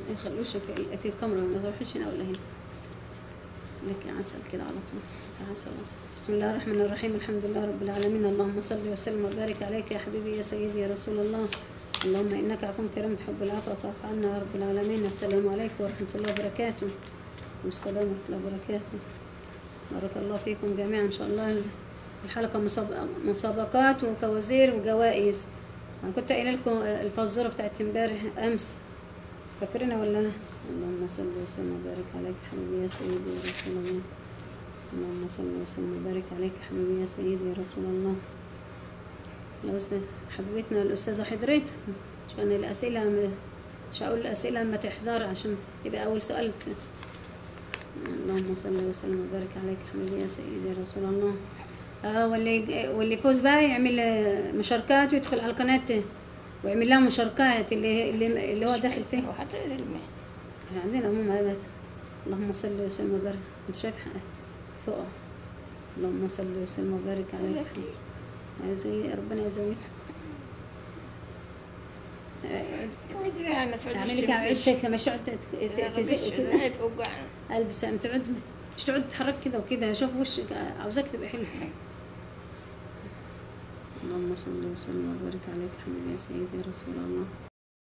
يخلوش في في الكاميرا ما يروحوش هنا ولا هنا لك يا عسل كده على طول لك عسل عسل بسم الله الرحمن الرحيم الحمد لله رب العالمين اللهم صل وسلم وبارك عليك يا حبيبي يا سيدي يا رسول الله اللهم انك عفو كريم تحب العفو فاعف عنا يا رب العالمين السلام عليكم ورحمه الله وبركاته والسلام ورحمه الله وبركاته بارك الله فيكم جميعا ان شاء الله الحلقه مسابق- مسابقات وفوازير وجوائز انا كنت قايله لكم الفزوره بتاعت امبارح امس فاكرينها ولا لا اللهم صل وسلم وبارك عليك حبيبي يا سيدي يا رسول الله اللهم صل وسلم وبارك عليك حبيبي يا سيدي يا رسول الله لو س- حبيبتنا الأستاذة حضرت عشان الأسئلة م- مش هقول الأسئلة لما تحضر عشان يبقى أول سؤال ت- اللهم صل وسلم وبارك عليك حبيبي يا سيدي يا رسول الله اه واللي واللي يفوز بقى يعمل آه، مشاركات ويدخل على القناة ويعمل لها مشاركات اللي اللي, اللي هو داخل فيه وحتى الماء احنا عندنا عموم عباد اللهم صل وسلم وبارك انت شايف حق- فوق اللهم صل وسلم وبارك عليك زي ربنا يزوجه انا تعملي لك عيد شكل لما تقعد تزق كده كده توجعنا قلب سام تقعد مش تقعد تتحرك كده وكده شوف وشك عاوزاك تبقى حلو اللهم صل وسلم وبارك عليك حبيبي يا سيدي يا رسول الله